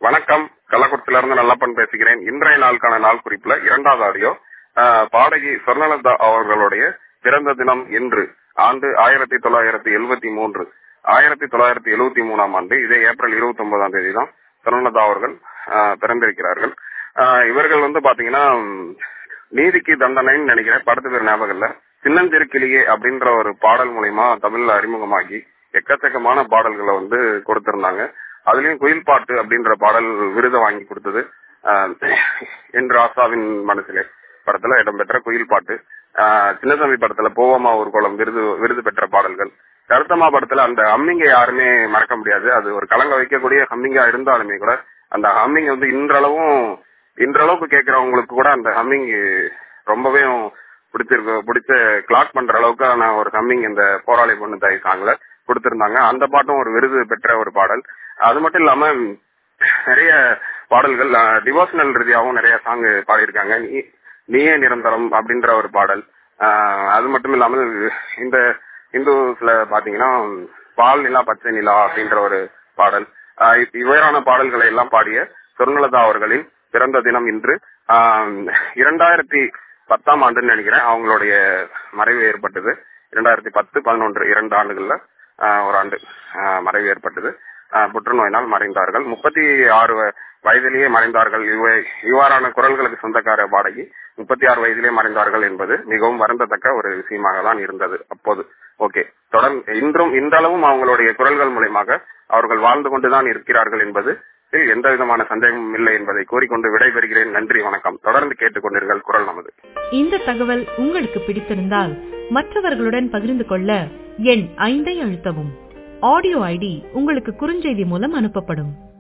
வணக்கம் கள்ளக்குறிச்சியில இருந்து நல்லப்பன் பேசுகிறேன் இன்றைய நாளுக்கான நாள் குறிப்புல இரண்டாவது ஆடியோ ஆஹ், பாடகி சொர்ணலதா அவர்களுடைய பிறந்த தினம் இன்று ஆண்டு ஆயிரத்தி தொள்ளாயிரத்தி எழுபத்தி மூன்று ஆயிரத்தி தொள்ளாயிரத்தி எழுபத்தி மூணாம் ஆண்டு இதே ஏப்ரல் இருபத்தி ஒன்பதாம் தேதி தான் சொர்ணலதா அவர்கள் ஆஹ், பிறந்திருக்கிறார்கள் ஆஹ், இவர்கள் வந்து பாத்தீங்கன்னா உம், நீதிக்கு தண்டனைன்னு நினைக்கிறேன் படத்து பேர் ஞாபகம் இல்ல சின்னஞ்சிறு கிளியே அப்படின்ற ஒரு பாடல் மூலயமா தமிழ்ல அறிமுகமாகி எக்கச்சக்கமான பாடல்களை வந்து கொடுத்திருந்தாங்க அதுலயும் குயில் பாட்டு அப்படின்ற பாடல் விருதை வாங்கி கொடுத்தது ஆஹ், என் ராசாவின் மனசிலே படத்துல இடம்பெற்ற குயில் பாட்டு ஆஹ், சின்னசாமி படத்துல போவமா ஒரு குளம் விருது விருது பெற்ற பாடல்கள் கருத்தம்மா படத்துல அந்த ஹம்மிங்கை யாருமே மறக்க முடியாது அது ஒரு கலங்க வைக்கக்கூடிய ஹம்மிங்கா இருந்தாலுமே கூட அந்த ஹம்மிங் வந்து இன்றளவும் இன்றளவுக்கு கேட்கறவங்களுக்கு கூட அந்த ஹம்மிங் ரொம்பவே பிடிச்சிருக்கு பிடிச்ச கிளாக் பண்ற அளவுக்கான ஒரு ஹம்மிங் இந்த போராளி பொண்ணு தாய் சாங்ல கொடுத்திருந்தாங்க அந்த பாட்டும் ஒரு விருது பெற்ற ஒரு பாடல் அது மட்டும் இல்லாம நிறைய பாடல்கள் டிவோஷனல் ரீதியாகவும் நிறைய சாங் பாடியிருக்காங்க நீ- நீயே நிரந்தரம் அப்படின்ற ஒரு பாடல் ஆஹ் அது மட்டும் இல்லாமல் இந்த இந்துஸ்ல பாத்தீங்கன்னா பால் நிலா பச்சை நிலா அப்படின்ற ஒரு பாடல் ஆஹ் இப்- இவ்வாறான பாடல்களை எல்லாம் பாடிய சொர்ணலதா அவர்களின் பிறந்த தினம் இன்று ஆஹ் இரண்டாயிரத்தி பத்தாம் ஆண்டுன்னு நினைக்கிறேன் அவங்களுடைய மறைவு ஏற்பட்டது இரண்டாயிரத்தி பத்து பதினொன்று இரண்டு ஆண்டுகள்ல ஆஹ் ஒரு ஆண்டு ஆஹ் மறைவு ஏற்பட்டது ஆஹ் புற்றுநோயினால் மறைந்தார்கள் முப்பத்தி ஆறு வ- வயதிலேயே மறைந்தார்கள் இவ- இவ்வாறான குரல்களுக்கு சொந்தக்கார பாடகி முப்பத்தி ஆறு வயதிலே மறைந்தார்கள் என்பது மிகவும் வருந்தத்தக்க ஒரு விஷயமாக தான் இருந்தது அப்போது ஓகே தொடர்ந்து இன்றும் இன்றளவும் அவங்களுடைய குரல்கள் மூலயமாக அவர்கள் வாழ்ந்து கொண்டுதான் இருக்கிறார்கள் என்பது இதில் எந்த விதமான சந்தேகமும் இல்லை என்பதை கூறிக்கொண்டு விடைபெறுகிறேன் நன்றி வணக்கம் தொடர்ந்து கேட்டுக்கொண்டீர்கள் குரல் நமது இந்த தகவல் உங்களுக்கு பிடித்திருந்தால் மற்றவர்களுடன் பகிர்ந்து கொள்ள எண் ஐந்தை அழுத்தவும் ஆடியோ ஐடி உங்களுக்கு குறுஞ்செய்தி மூலம் அனுப்பப்படும்